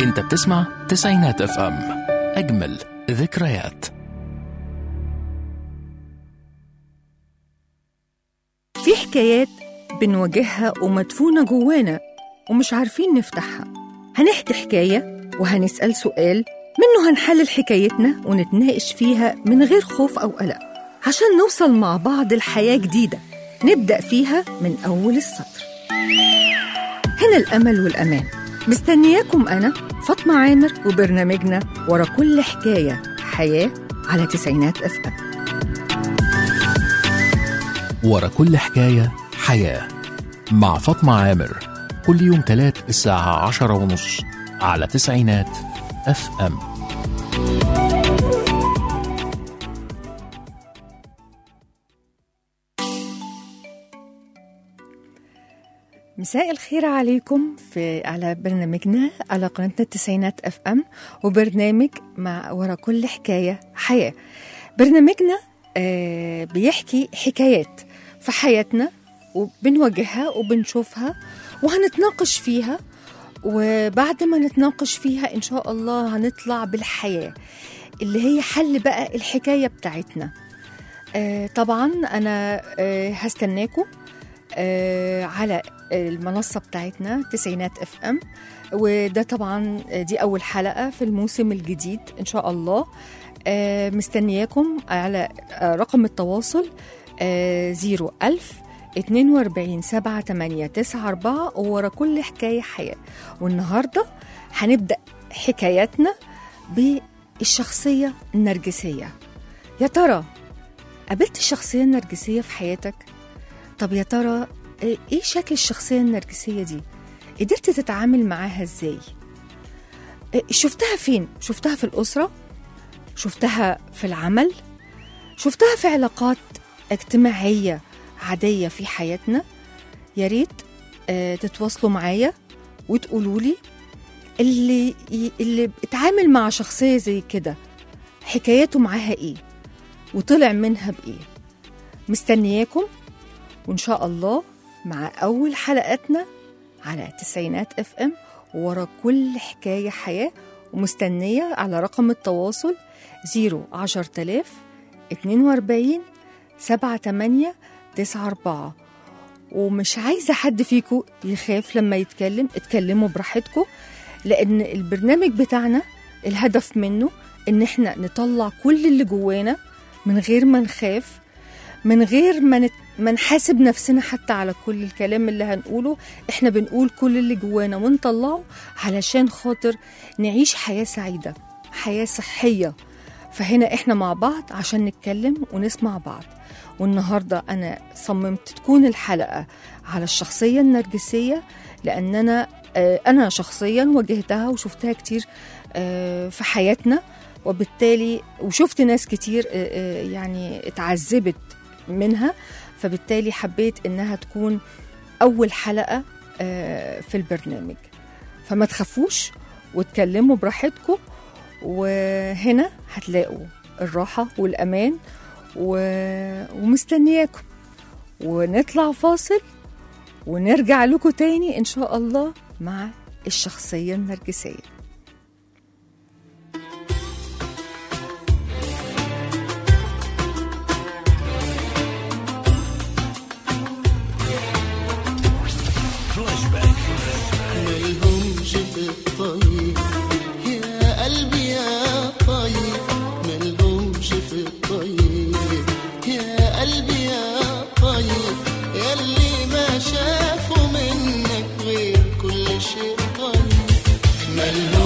انت بتسمع تسعينات اف ام اجمل ذكريات في حكايات بنواجهها ومدفونة جوانا ومش عارفين نفتحها هنحكي حكاية وهنسأل سؤال منه هنحلل حكايتنا ونتناقش فيها من غير خوف أو قلق عشان نوصل مع بعض لحياة جديدة نبدأ فيها من أول السطر هنا الأمل والأمان مستنياكم أنا فاطمة عامر وبرنامجنا ورا كل حكاية حياة على تسعينات أف أم ورا كل حكاية حياة مع فاطمة عامر كل يوم تلات الساعة عشرة ونص على تسعينات اف ام مساء الخير عليكم في على برنامجنا على قناتنا التسعينات اف ام وبرنامج مع ورا كل حكايه حياه برنامجنا آه بيحكي حكايات في حياتنا وبنواجهها وبنشوفها وهنتناقش فيها وبعد ما نتناقش فيها ان شاء الله هنطلع بالحياه اللي هي حل بقى الحكايه بتاعتنا آه طبعا انا آه هستناكم آه على المنصة بتاعتنا تسعينات اف ام وده طبعا دي أول حلقة في الموسم الجديد إن شاء الله آه مستنياكم على آه رقم التواصل زيرو ألف 42 7 8 9 4 وورا كل حكاية حياة والنهاردة هنبدأ حكاياتنا بالشخصية النرجسية يا ترى قابلت الشخصية النرجسية في حياتك؟ طب يا ترى ايه شكل الشخصية النرجسية دي؟ قدرت تتعامل معاها ازاي؟ شفتها فين؟ شفتها في الأسرة؟ شفتها في العمل؟ شفتها في علاقات اجتماعية عادية في حياتنا؟ يا ريت تتواصلوا معايا وتقولوا لي اللي اللي اتعامل مع شخصية زي كده حكاياته معاها ايه؟ وطلع منها بايه؟ مستنياكم وإن شاء الله مع أول حلقاتنا على تسعينات اف ام ورا كل حكاية حياة ومستنية على رقم التواصل زيرو عشر تلاف اتنين واربعين سبعة تمانية تسعة أربعة ومش عايزة حد فيكم يخاف لما يتكلم اتكلموا براحتكم لأن البرنامج بتاعنا الهدف منه إن احنا نطلع كل اللي جوانا من غير ما نخاف من غير ما نت... ما نحاسب نفسنا حتى على كل الكلام اللي هنقوله احنا بنقول كل اللي جوانا ونطلعه علشان خاطر نعيش حياة سعيدة حياة صحية فهنا احنا مع بعض عشان نتكلم ونسمع بعض والنهاردة أنا صممت تكون الحلقة على الشخصية النرجسية لأن أنا أنا شخصيا واجهتها وشفتها كتير في حياتنا وبالتالي وشفت ناس كتير يعني اتعذبت منها فبالتالي حبيت انها تكون اول حلقه في البرنامج فما تخافوش وتكلموا براحتكم وهنا هتلاقوا الراحه والامان ومستنياكم ونطلع فاصل ونرجع لكم تاني ان شاء الله مع الشخصيه النرجسيه ملهمش في الطيب يا قلبي يا طيب ملهمش في الطيب يا قلبي يا طيب ياللي ما شافوا منك غير كل شيء طيب ملهمش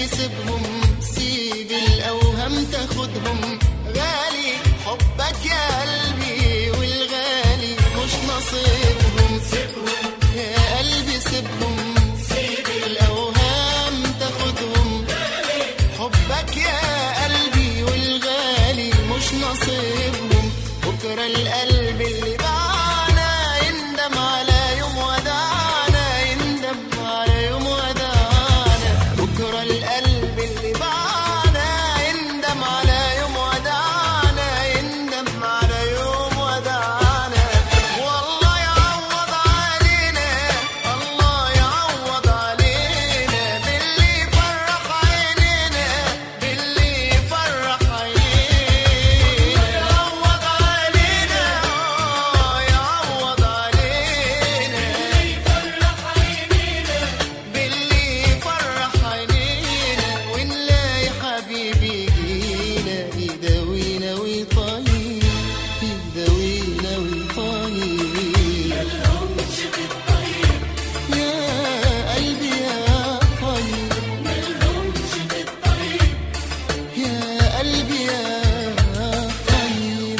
قلبي سيبهم سيب الأوهام تاخدهم غالي حبك يا قلبي والغالي مش نصيبهم يا قلبي سيبهم سيب الأوهام تاخدهم حبك يا قلبي والغالي مش نصيبهم بكرة القلب اللي باعنا يندم على يوم وداعنا يندم على يوم وداعنا بكرة القلب اللي باعنا يندم على يوم وداعنا يندم على يوم وداعنا والله يعوض علينا الله يعوض علينا باللي فرح عينينا باللي فرح عينينا يعوض علينا آه يعوض علينا باللي فرح عينينا ونلاقي حبيبي جينا يداوينا ويطيب يداوينا ويطيب يا قلبي يا طيب يا قلبي يا طيب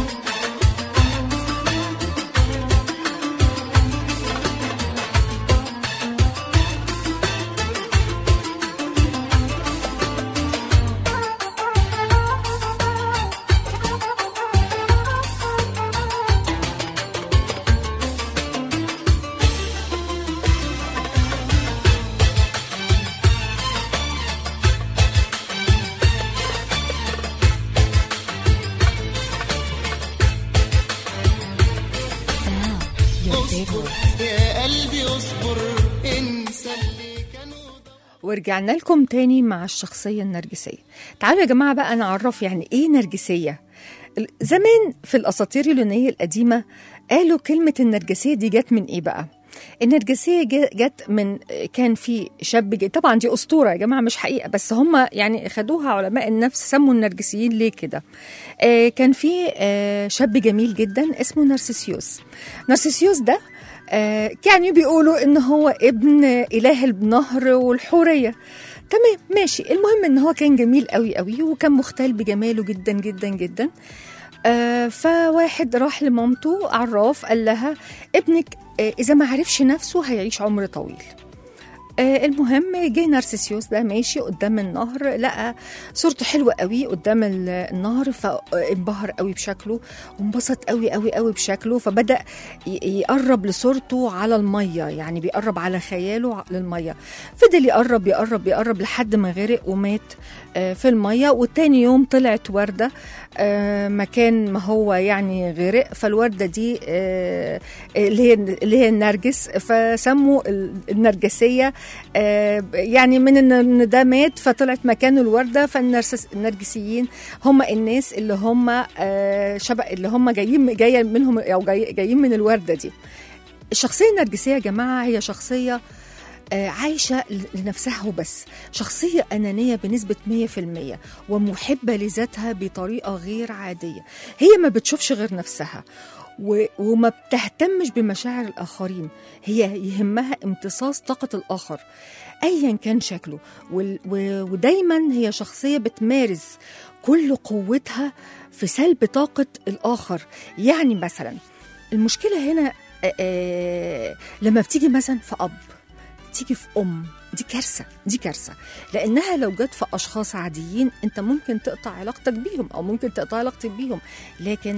اصبر يا قلبي اصبر انسى اللي كانوا ورجعنا لكم تاني مع الشخصية النرجسية تعالوا يا جماعة بقى نعرف يعني إيه نرجسية ال- زمان في الأساطير اليونانية القديمة قالوا كلمة النرجسية دي جت من إيه بقى النرجسية جا- جت من كان في شاب جي طبعا دي أسطورة يا جماعة مش حقيقة بس هم يعني خدوها علماء النفس سموا النرجسيين ليه كده آه، كان في آه، شاب جميل جدا اسمه نارسيسيوس نارسيسيوس ده آه، كانوا بيقولوا ان هو ابن اله النهر والحوريه تمام ماشي المهم ان هو كان جميل قوي قوي وكان مختل بجماله جدا جدا جدا آه فواحد راح لمامته عراف قال لها ابنك آه اذا ما عرفش نفسه هيعيش عمر طويل آه المهم جه نارسيسيوس ده ماشي قدام النهر لقى صورته حلوه قوي قدام ال- النهر فانبهر قوي بشكله وانبسط قوي قوي قوي بشكله فبدا ي- يقرب لصورته على الميه يعني بيقرب على خياله ع- للميه فضل يقرب يقرب يقرب لحد ما غرق ومات آه، في الميه والتاني يوم طلعت ورده آه، مكان ما هو يعني غرق فالورده دي آه، اللي هي اللي هي النرجس فسموا ال- النرجسيه آه، يعني من ان إن ده مات فطلعت مكانه الورده فالنرجسيين هم الناس اللي هم آه، شبه اللي هم جايين جايه منهم او جاي- جايين من الورده دي الشخصيه النرجسيه يا جماعه هي شخصيه آه، عايشة لنفسها وبس شخصية أنانية بنسبة 100% ومحبة لذاتها بطريقة غير عادية هي ما بتشوفش غير نفسها و- وما بتهتمش بمشاعر الآخرين هي يهمها امتصاص طاقة الآخر أيا كان شكله وال- و- ودايما هي شخصية بتمارس كل قوتها في سلب طاقة الآخر يعني مثلا المشكلة هنا آه، آه، لما بتيجي مثلا في أب تيجي في ام دي كارثه دي كارثه لانها لو جت في اشخاص عاديين انت ممكن تقطع علاقتك بيهم او ممكن تقطع علاقتك بيهم لكن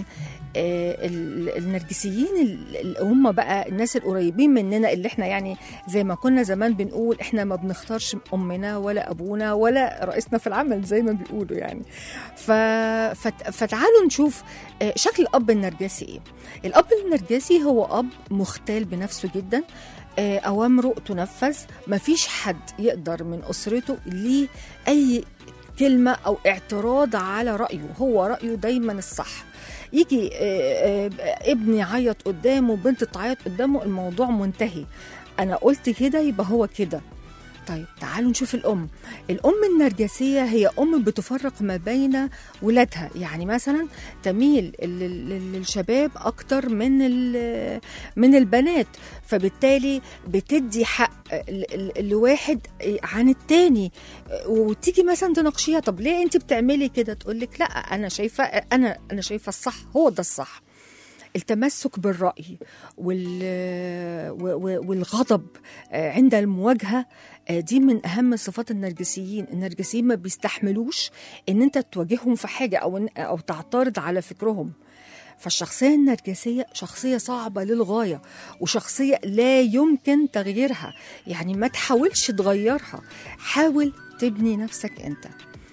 آه ال- النرجسيين ال- اللي هم بقى الناس القريبين مننا اللي احنا يعني زي ما كنا زمان بنقول احنا ما بنختارش امنا ولا ابونا ولا رئيسنا في العمل زي ما بيقولوا يعني ف... فت... فتعالوا نشوف آه، شكل الاب النرجسي ايه الاب النرجسي هو اب مختال بنفسه جدا آه، أوامره تنفذ مفيش حد يقدر من أسرته ليه أي كلمة أو اعتراض على رأيه هو رأيه دايما الصح يجي آه، آه، ابني يعيط قدامه بنت تعيط قدامه الموضوع منتهي أنا قلت كده يبقى هو كده طيب تعالوا نشوف الأم الأم النرجسية هي أم بتفرق ما بين ولادها يعني مثلا تميل لل- لل- للشباب أكتر من ال- من البنات فبالتالي بتدي حق ل- ل- لواحد عن التاني وتيجي مثلا تناقشيها طب ليه انت بتعملي كده تقول لك لا انا شايفه انا انا شايفه الصح هو ده الصح التمسك بالرأي وال... و- و- والغضب آه، عند المواجهة آه، دي من أهم صفات النرجسيين النرجسيين ما بيستحملوش إن أنت تواجههم في حاجة أو إن- أو تعترض على فكرهم فالشخصية النرجسية شخصية صعبة للغاية وشخصية لا يمكن تغييرها يعني ما تحاولش تغيرها حاول تبني نفسك أنت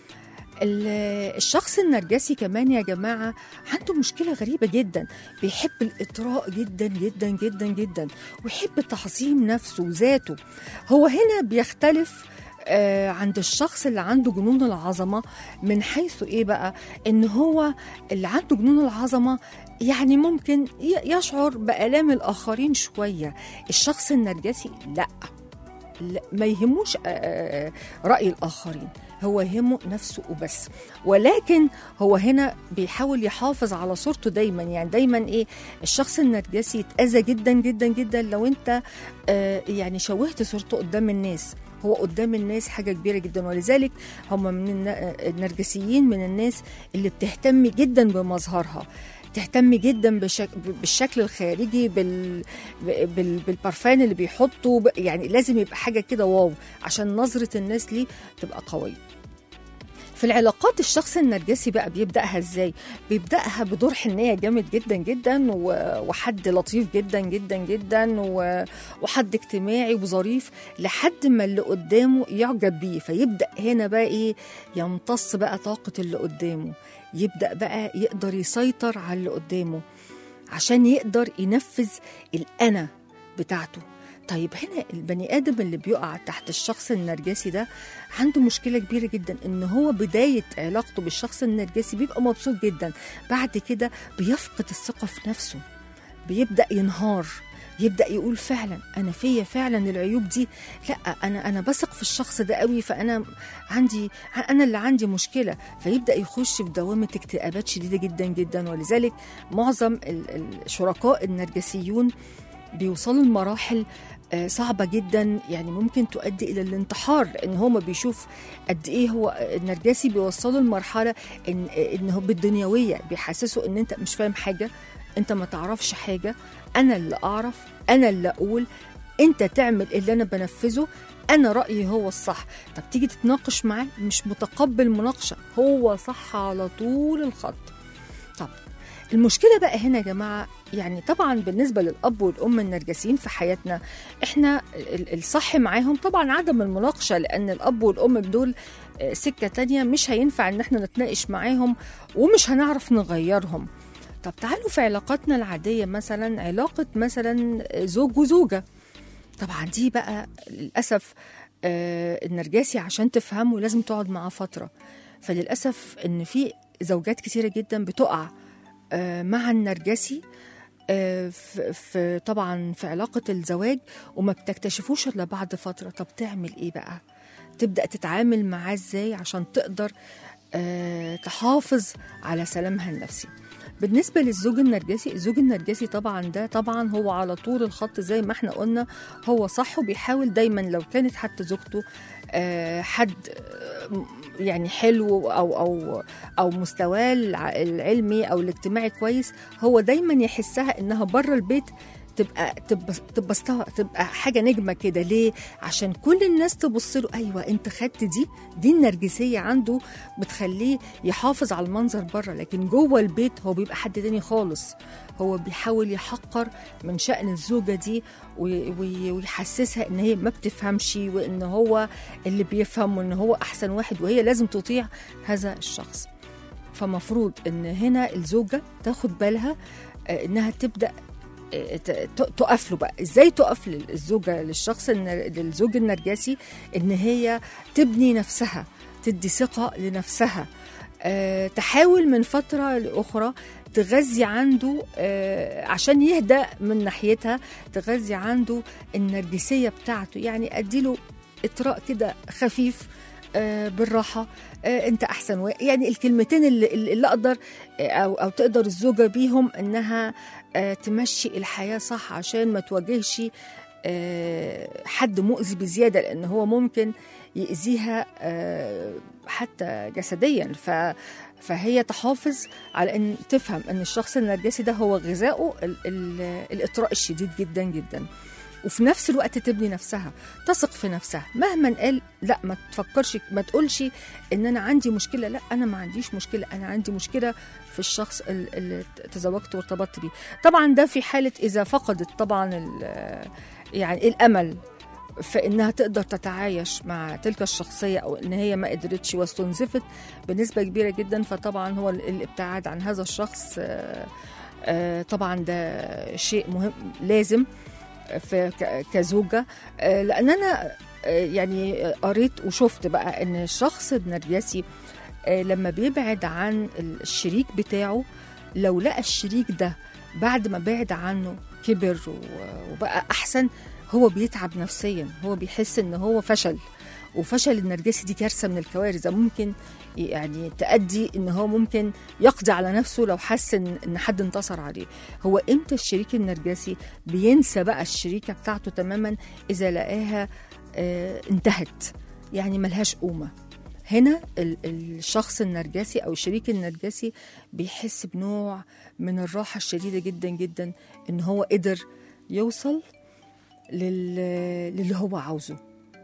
ال- الشخص النرجسي كمان يا جماعة عنده مشكلة غريبة جدا بيحب الإطراء جدا جدا جدا جدا ويحب تعظيم نفسه وذاته هو هنا بيختلف آه، عند الشخص اللي عنده جنون العظمة من حيث إيه بقى إن هو اللي عنده جنون العظمة يعني ممكن ي- يشعر بآلام الآخرين شوية الشخص النرجسي لأ لا ما يهموش آه، آه، رأي الآخرين هو يهمه نفسه وبس ولكن هو هنا بيحاول يحافظ على صورته دايما يعني دايما ايه الشخص النرجسي يتأذى جدا جدا جدا لو انت آه، يعني شوهت صورته قدام الناس هو قدام الناس حاجة كبيرة جدا ولذلك هم من الن- النرجسيين من الناس اللي بتهتم جدا بمظهرها تهتم جدا بشك... بالشكل الخارجي بال... بال... بالبرفان اللي بيحطه ب... يعني لازم يبقى حاجه كده واو عشان نظره الناس ليه تبقى قويه في العلاقات الشخص النرجسي بقى بيبداها ازاي بيبداها بدور حنيه جامد جدا جدا و- وحد لطيف جدا جدا جدا و- وحد اجتماعي وظريف لحد ما اللي قدامه يعجب بيه فيبدا هنا بقى ايه يمتص بقى طاقه اللي قدامه يبدا بقى يقدر يسيطر على اللي قدامه عشان يقدر ينفذ الانا بتاعته طيب هنا البني ادم اللي بيقع تحت الشخص النرجسي ده عنده مشكله كبيره جدا ان هو بدايه علاقته بالشخص النرجسي بيبقى مبسوط جدا بعد كده بيفقد الثقه في نفسه بيبدا ينهار يبدا يقول فعلا انا فيا فعلا العيوب دي لا انا انا بثق في الشخص ده قوي فانا عندي انا اللي عندي مشكله فيبدا يخش في دوامه اكتئابات شديده جدا جدا ولذلك معظم ال- الشركاء النرجسيون بيوصلوا لمراحل آه، صعبة جدا يعني ممكن تؤدي إلى الانتحار لأن هو ما بيشوف قد إيه هو النرجسي بيوصله لمرحلة إن إن هو بالدنيوية بيحسسه إن أنت مش فاهم حاجة أنت ما تعرفش حاجة أنا اللي أعرف أنا اللي أقول أنت تعمل اللي أنا بنفذه أنا رأيي هو الصح طب تيجي تتناقش معاه مش متقبل مناقشة هو صح على طول الخط طب المشكله بقى هنا يا جماعه يعني طبعا بالنسبه للاب والام النرجسيين في حياتنا احنا ال- الصح معاهم طبعا عدم المناقشه لان الاب والام دول آه، سكه تانية مش هينفع ان احنا نتناقش معاهم ومش هنعرف نغيرهم طب تعالوا في علاقاتنا العاديه مثلا علاقه مثلا زوج وزوجه طبعا دي بقى للاسف آه، النرجسي عشان تفهمه لازم تقعد معاه فتره فللاسف ان في زوجات كتيره جدا بتقع آه، مع النرجسي آه، في في- طبعا في علاقة الزواج وما بتكتشفوش إلا بعد فترة طب تعمل إيه بقى تبدأ تتعامل معاه إزاي عشان تقدر آه، تحافظ على سلامها النفسي بالنسبة للزوج النرجسي الزوج النرجسي طبعا ده طبعا هو على طول الخط زي ما احنا قلنا هو صح وبيحاول دايما لو كانت حتى زوجته آه، حد آه، يعني حلو او او او مستواه الع- العلمي او الاجتماعي كويس هو دايما يحسها انها بره البيت تبقى تبقى تبقى, استوى- تبقى حاجه نجمه كده ليه عشان كل الناس تبص له ايوه انت خدت دي دي النرجسيه عنده بتخليه يحافظ على المنظر بره لكن جوه البيت هو بيبقى حد تاني خالص هو بيحاول يحقر من شأن الزوجة دي وي- وي- ويحسسها ان هي ما بتفهمش وان هو اللي بيفهم وان هو احسن واحد وهي لازم تطيع هذا الشخص فمفروض ان هنا الزوجة تاخد بالها آه، انها تبدأ آه، ت- ت- تقف له بقى ازاي تقف للزوجة للشخص النر- للزوج النرجسي ان هي تبني نفسها تدي ثقة لنفسها آه، تحاول من فترة لأخرى تغذي عنده آه، عشان يهدأ من ناحيتها تغذي عنده النرجسية بتاعته يعني أديله اطراء كده خفيف آه، بالراحه آه، انت احسن و... يعني الكلمتين اللي, اللي اقدر آه، او او تقدر الزوجه بيهم انها آه، تمشي الحياه صح عشان ما تواجهش آه، حد مؤذي بزياده لان هو ممكن يأذيها آه، حتى جسديا ف فهي تحافظ على ان تفهم ان الشخص النرجسي ده هو غذائه ال- ال- الاطراء الشديد جدا جدا وفي نفس الوقت تبني نفسها تثق في نفسها مهما قال لا ما تفكرش ما تقولش ان انا عندي مشكله لا انا ما عنديش مشكله انا عندي مشكله في الشخص ال- اللي تزوجت وارتبطت بيه طبعا ده في حاله اذا فقدت طبعا ال- يعني الامل في انها تقدر تتعايش مع تلك الشخصيه او ان هي ما قدرتش واستنزفت بنسبه كبيره جدا فطبعا هو ال- الابتعاد عن هذا الشخص آه، آه، طبعا ده شيء مهم لازم في ك- كزوجه آه، لان انا آه، يعني قريت وشفت بقى ان الشخص النرجسي آه، لما بيبعد عن الشريك بتاعه لو لقى الشريك ده بعد ما بعد عنه كبر و- وبقى احسن هو بيتعب نفسيا هو بيحس ان هو فشل وفشل النرجسي دي كارثه من الكوارث ده ممكن يعني تؤدي ان هو ممكن يقضي على نفسه لو حس ان إن حد انتصر عليه هو امتى الشريك النرجسي بينسى بقى الشريكه بتاعته تماما اذا لقاها آه انتهت يعني ملهاش قومه هنا ال- الشخص النرجسي او الشريك النرجسي بيحس بنوع من الراحه الشديده جدا جدا ان هو قدر يوصل لل- للي هو عاوزه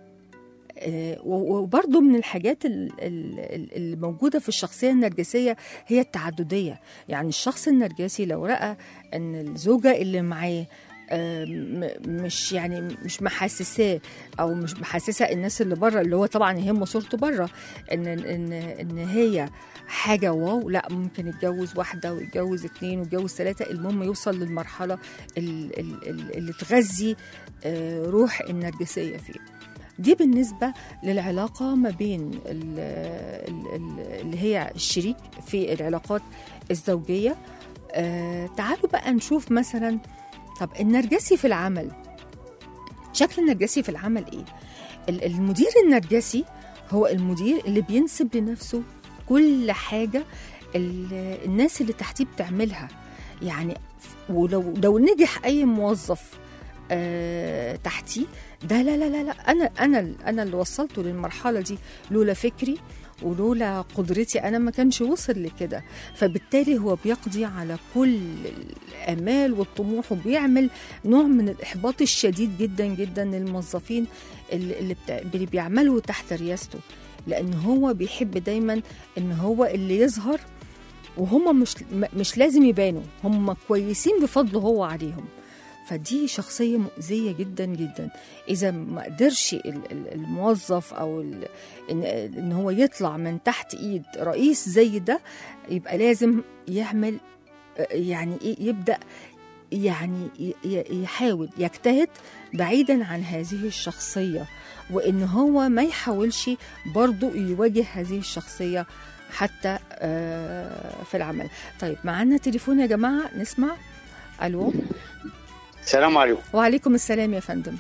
آه، و- وبرضه من الحاجات ال- ال- ال- اللي موجودة في الشخصية النرجسية هي التعددية يعني الشخص النرجسي لو رأى أن الزوجة اللي معاه آه، م- مش يعني مش محسساه او مش محسسه الناس اللي بره اللي هو طبعا يهمه صورته بره ان ان ان هي حاجه واو لا ممكن يتجوز واحده ويتجوز اتنين ويتجوز ثلاثه المهم يوصل للمرحله ال- ال- ال- اللي تغذي آه، روح النرجسيه فيه دي بالنسبة للعلاقة ما بين ال- ال- ال- اللي هي الشريك في العلاقات الزوجية آه تعالوا بقى نشوف مثلا طب النرجسي في العمل شكل النرجسي في العمل ايه ال- المدير النرجسي هو المدير اللي بينسب لنفسه كل حاجة ال- الناس اللي تحتيه بتعملها يعني ولو لو نجح اي موظف آه تحتيه ده لا لا لا لا انا انا انا اللي وصلته للمرحله دي لولا فكري ولولا قدرتي انا ما كانش وصل لكده فبالتالي هو بيقضي على كل الامال والطموح وبيعمل نوع من الاحباط الشديد جدا جدا للموظفين اللي, اللي, بتاع اللي بيعملوا تحت رياسته لان هو بيحب دايما ان هو اللي يظهر وهم مش م- مش لازم يبانوا هم كويسين بفضله هو عليهم فدي شخصية مؤذية جدا جدا إذا ما قدرش ال- ال- الموظف أو ال- إن, إن هو يطلع من تحت إيد رئيس زي ده يبقى لازم يعمل آه، يعني إيه يبدأ يعني ي- ي- يحاول يجتهد بعيدا عن هذه الشخصية وإن هو ما يحاولش برضو يواجه هذه الشخصية حتى آه، في العمل طيب معانا تليفون يا جماعة نسمع ألو السلام عليكم وعليكم السلام يا فندم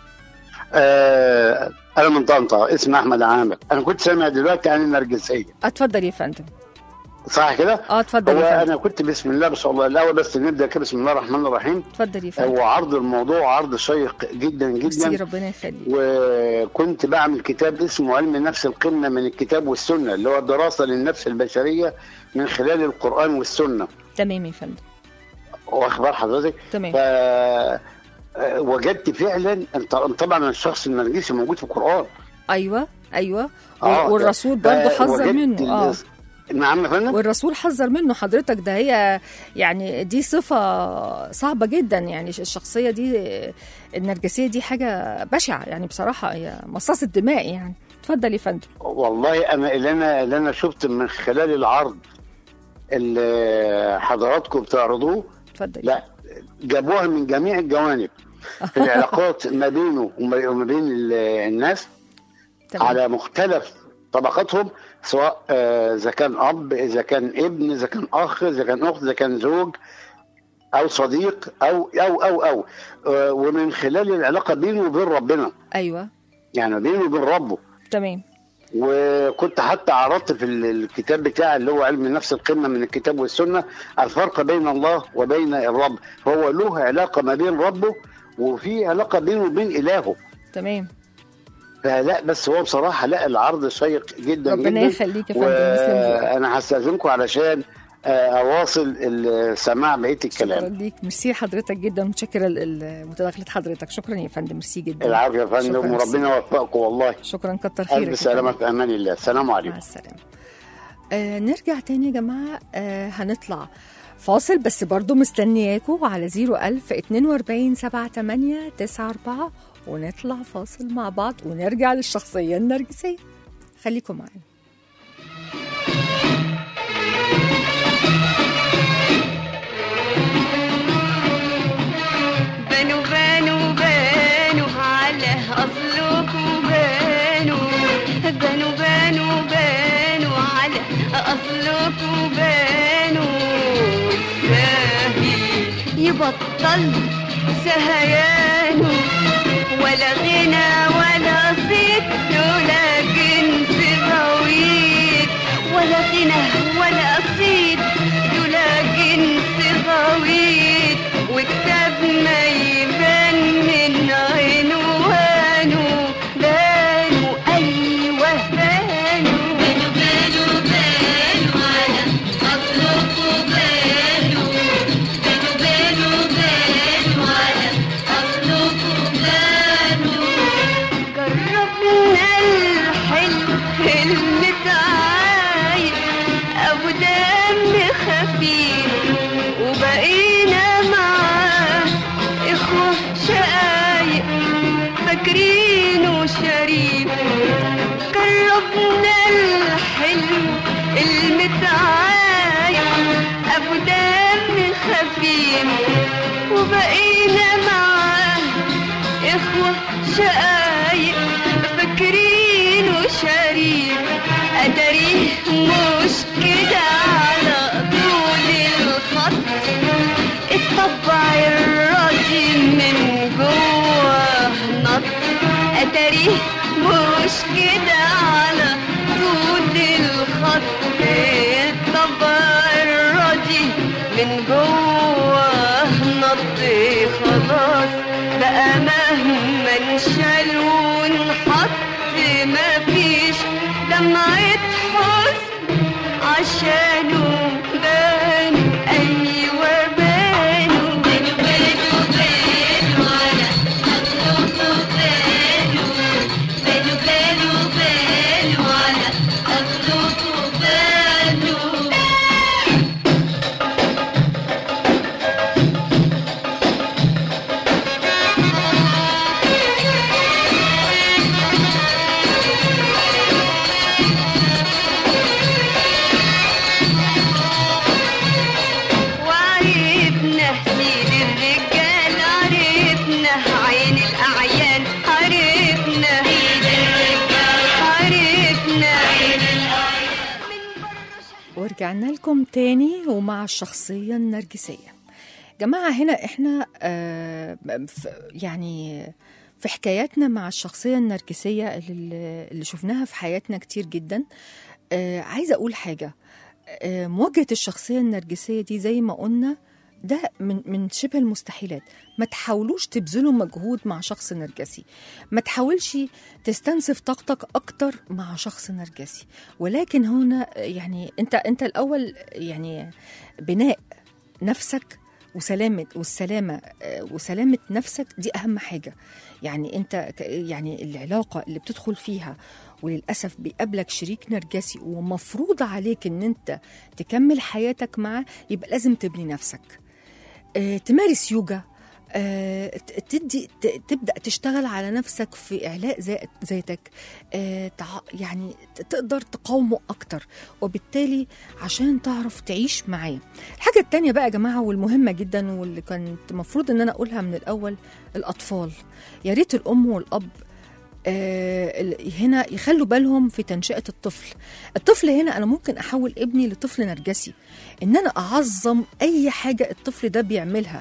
آه انا من طنطا اسمي احمد عامر انا كنت سامع دلوقتي عن النرجسيه اتفضل يا فندم صح كده اه اتفضل هو يا فندم انا كنت بسم الله ما شاء الله الاول بس نبدا كده بسم الله الرحمن الرحيم اتفضل يا فندم هو عرض الموضوع عرض شيق جدا ميرسي جدا ربنا يخليك وكنت بعمل كتاب اسمه علم النفس القمه من الكتاب والسنه اللي هو دراسه للنفس البشريه من خلال القران والسنه تمام يا فندم واخبار حضرتك تمام ف آه، وجدت فعلا انت طبعا الشخص النرجسي موجود في القران ايوه ايوه آه، والرسول برضه ف- حذر وجدت منه اه ال- نعم يا فندم والرسول حذر منه حضرتك ده هي يعني دي صفة صعبة جدا يعني الشخصية دي النرجسية دي حاجة بشعة يعني بصراحة هي مصاصة دماء يعني اتفضل يا فندم والله انا اللي انا اللي انا شفت من خلال العرض اللي حضراتكم بتعرضوه اتفضل لا جابوها من جميع الجوانب في العلاقات ما بينه وما وما بين ال- الناس تمام على مختلف طبقاتهم سواء آه، اذا كان اب اذا كان ابن اذا كان اخ اذا كان اخت اذا كان زوج او صديق او او او او آه، ومن خلال العلاقه بينه وبين ربنا ايوه يعني بينه وبين ربه تمام وكنت حتى عرضت في ال- الكتاب بتاعي اللي هو علم النفس القمه من الكتاب والسنه الفرق بين الله وبين الرب فهو له علاقه ما بين ربه وفي علاقه بينه وبين الهه تمام فلا بس هو بصراحه لا العرض شيق جدا ربنا جدا يخليك يا فندم يسلم ذوقك وانا هستاذنكم علشان آه، اواصل السماع بقيه شكرا الكلام ليك ميرسي حضرتك جدا متشكره ل- ل- متداخله حضرتك شكرا يا فندم ميرسي جدا العافيه يا فندم شكراً، وربنا يوفقكم والله شكرا كتر خيرك يا الف سلامه فندم. في امان الله السلام عليكم مع السلامه آه نرجع تاني يا جماعه آه هنطلع فاصل بس برضو مستنياكم على 01000 42 78 94 ونطلع فاصل مع بعض ونرجع للشخصيه النرجسيه خليكم معانا بانوا بانوا بانوا على أصلكم بانوا بانوا بانوا بانوا على أصلكم بانوا ساهي يبطل سهيانه ولا غنى ولا صيت ولا جنس غويت ولا غنى ولا صيت ولا جنس غويت وكتاب ما يبان من عنوانه بانوا ايوه بانوا بانوا بانوا بانوا على اصلكم بانوا بانوا بانوا بانوا على اصلكم بانوا جربنا الحلم المتعايق ابو دم خفيف وبقينا معاه اخوه شقايق فاكرينه شريف جربنا الحلم المتعايق ابو دم خفيف وبقينا معاه اخوة شقايق فاكرين وشريف اتاريه مش كده على طول الخط الطبع الراضي من جوه نط اتاريه مش كده على طول الخط الطبع الراضي من جوه نط خلاص بقى مهما انشال ونحط مفيش دمعة حزن عشانه بانوا أيوة بانوا بانوا بانوا بانوا على أطلقوا بانوا بانوا بانوا بانوا على أطلقوا بانوا وعرفنا سيد الرجال عرفنا عين الأعيان عرفنا سيد الرجال عرفنا عين ورجعنا لكم تاني ومع الشخصية النرجسية جماعة هنا احنا آه ف- يعني في حكاياتنا مع الشخصية النرجسية اللي, اللي شفناها في حياتنا كتير جدا آه عايزة أقول حاجة آه مواجهة الشخصية النرجسية دي زي ما قلنا ده من من شبه المستحيلات ما تحاولوش تبذلوا مجهود مع شخص نرجسي ما تحاولش تستنزف طاقتك اكتر مع شخص نرجسي ولكن هنا يعني انت انت الاول يعني بناء نفسك وسلامة والسلامة آه، وسلامة نفسك دي أهم حاجة يعني أنت ك- يعني العلاقة اللي بتدخل فيها وللأسف بيقابلك شريك نرجسي ومفروض عليك أن أنت تكمل حياتك معاه يبقى لازم تبني نفسك آه، تمارس يوجا آه، ت- تدي ت- تبدا تشتغل على نفسك في اعلاء ذات- ذاتك آه، تع- يعني ت- تقدر تقاومه اكتر وبالتالي عشان تعرف تعيش معاه الحاجه التانية بقى يا جماعه والمهمه جدا واللي كانت المفروض ان انا اقولها من الاول الاطفال يا ريت الام والاب آه، ال- هنا يخلوا بالهم في تنشئة الطفل الطفل هنا أنا ممكن أحول ابني لطفل نرجسي إن أنا أعظم أي حاجة الطفل ده بيعملها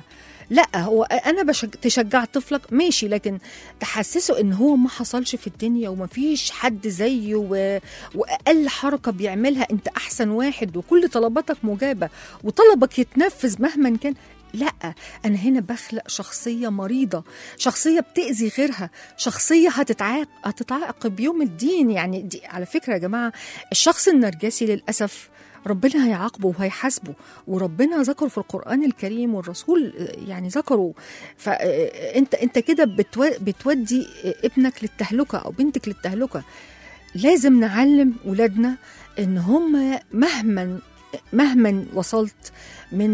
لا هو انا بشج... تشجع طفلك ماشي لكن تحسسه ان هو ما حصلش في الدنيا وما فيش حد زيه و... واقل حركه بيعملها انت احسن واحد وكل طلباتك مجابه وطلبك يتنفذ مهما كان لا انا هنا بخلق شخصيه مريضه شخصيه بتاذي غيرها شخصيه هتتعاق... هتتعاقب يوم الدين يعني دي على فكره يا جماعه الشخص النرجسي للاسف ربنا هيعاقبه وهيحاسبه وربنا ذكره في القرآن الكريم والرسول يعني ذكره فأنت أنت كده بتو... بتودي ابنك للتهلكة أو بنتك للتهلكة لازم نعلم ولادنا إن هم مهما مهما وصلت من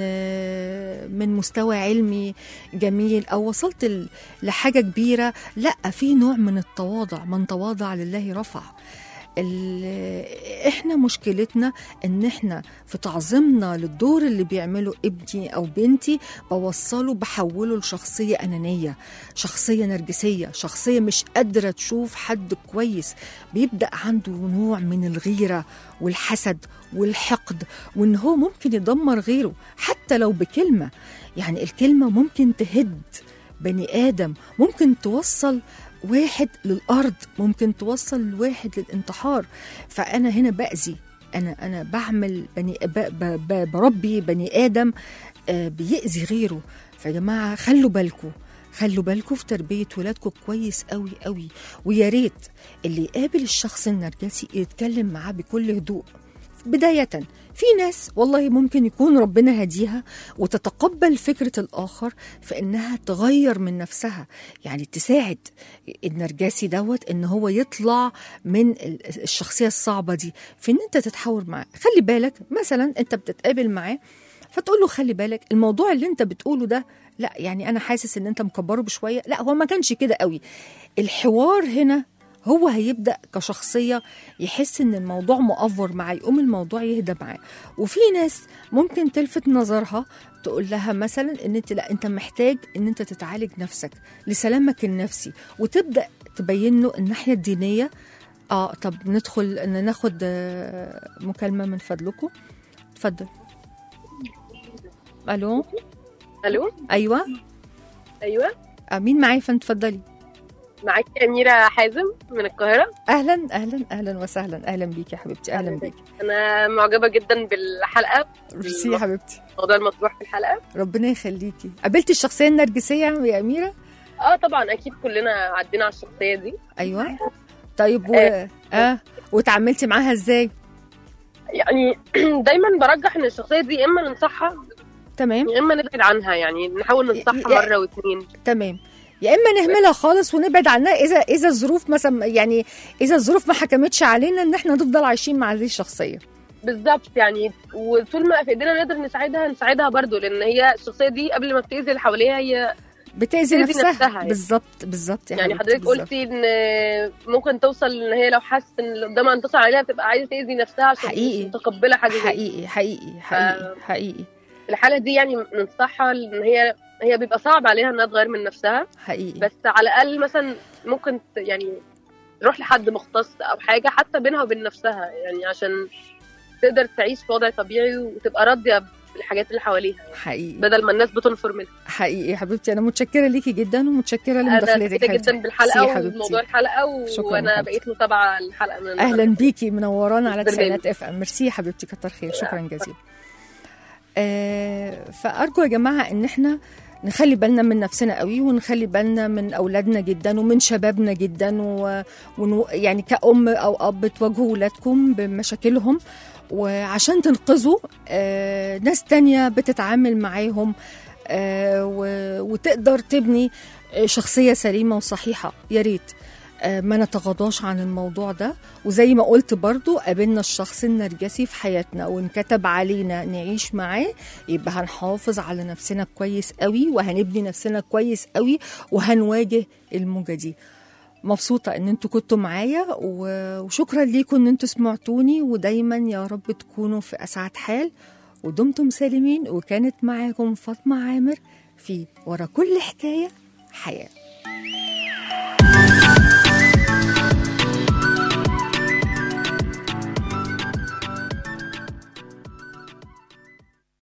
من مستوى علمي جميل او وصلت ل- لحاجه كبيره لا في نوع من التواضع من تواضع لله رفع ال- احنا مشكلتنا ان احنا في تعظيمنا للدور اللي بيعمله ابني او بنتي بوصله بحوله لشخصيه انانيه شخصيه نرجسيه شخصيه مش قادره تشوف حد كويس بيبدا عنده نوع من الغيره والحسد والحقد وان هو ممكن يدمر غيره حتى لو بكلمه يعني الكلمه ممكن تهد بني ادم ممكن توصل واحد للارض ممكن توصل واحد للانتحار فانا هنا باذي انا انا بعمل بني ب ب ب بربي بني ادم آه، بيأذي غيره فيا جماعه خلوا بالكم خلوا بالكم في تربيه ولادكم كويس قوي قوي ويا ريت اللي يقابل الشخص النرجسي يتكلم معاه بكل هدوء بداية في ناس والله ممكن يكون ربنا هديها وتتقبل فكرة الآخر في إنها تغير من نفسها يعني تساعد النرجسي دوت إن هو يطلع من ال- الشخصية الصعبة دي في إن أنت تتحاور معاه خلي بالك مثلا أنت بتتقابل معاه فتقول له خلي بالك الموضوع اللي أنت بتقوله ده لا يعني أنا حاسس إن أنت مكبره بشوية لا هو ما كانش كده قوي الحوار هنا هو هيبدا كشخصيه يحس ان الموضوع مؤفر معاه يقوم الموضوع يهدى معاه وفي ناس ممكن تلفت نظرها تقول لها مثلا ان انت لا انت محتاج ان انت تتعالج نفسك لسلامك النفسي وتبدا تبين له الناحيه الدينيه اه طب ندخل ان ناخد آه، مكالمه من فضلكم اتفضل الو الو ايوه ايوه آه، مين معايا فندم اتفضلي معاكي اميره حازم من القاهره اهلا اهلا اهلا وسهلا اهلا بيكي يا حبيبتي اهلا أهلاً بيكي انا معجبه جدا بالحلقه ميرسي يا حبيبتي الموضوع المطروح في الحلقه ربنا يخليكي قابلتي الشخصيه النرجسيه يا اميره اه طبعا اكيد كلنا عدينا على الشخصيه دي ايوه طيب و... آه. اه وتعاملتي معاها ازاي يعني دايما برجح ان الشخصيه دي يا اما ننصحها تمام يا اما نبعد عنها يعني نحاول ننصحها يا- مره واتنين تمام يا اما نهملها خالص ونبعد عنها اذا اذا الظروف مثلا يعني اذا الظروف ما حكمتش علينا ان احنا نفضل عايشين مع هذه الشخصيه بالظبط يعني وطول ما في ايدينا نقدر نساعدها نساعدها برضو لان هي الشخصيه دي قبل ما بتاذي اللي حواليها هي بتاذي بتأذي نفسها, نفسها يعني. بالظبط بالظبط يا يعني حبيبتي، حضرتك بالظبط. قلتي ان ممكن توصل ان هي لو حاسه ان اللي قدامها انتصر عليها تبقى عايزه تاذي نفسها عشان حقيقي. مش متقبله حاجه زي كده. حقيقي حقيقي حقيقي حقيقي في الحاله دي يعني ننصحها ان هي هي بيبقى صعب عليها انها تغير من نفسها حقيقي بس على الاقل مثلا ممكن ت- يعني تروح لحد مختص او حاجه حتى بينها وبين نفسها يعني عشان تقدر تعيش في وضع طبيعي وتبقى راضيه بالحاجات اللي حواليها يعني حقيقي بدل ما الناس بتنفر منها حقيقي يا حبيبتي انا متشكره ليكي جدا ومتشكره انا لمداخلتك سعيده حبيبتي. جدا بالحلقه ميرسي يا حبيبتي. وموضوع الحلقه و... شكراً وانا حبيبتي. بقيت متابعه الحلقه من اهلا بيكي منورانا على البرنامج. تسعينات اف ام ميرسي يا حبيبتي كتر خير شكرا جزيلا آه فارجو يا جماعه ان احنا نخلي بالنا من نفسنا قوي ونخلي بالنا من اولادنا جدا ومن شبابنا جدا و... ونو... يعني كأم او اب تواجهوا ولادكم بمشاكلهم وعشان تنقذوا آه ناس تانية بتتعامل معاهم آه و... وتقدر تبني آه، شخصية سليمة وصحيحة يا ريت آه، ما نتغاضاش عن الموضوع ده وزي ما قلت برضو قابلنا الشخص النرجسي في حياتنا وانكتب علينا نعيش معاه يبقى هنحافظ على نفسنا كويس قوي وهنبني نفسنا كويس قوي وهنواجه الموجة دي مبسوطة ان انتوا كنتوا معايا و- وشكرا ليكم ان انتوا سمعتوني ودايما يا رب تكونوا في اسعد حال ودمتم سالمين وكانت معاكم فاطمة عامر في ورا كل حكاية حياه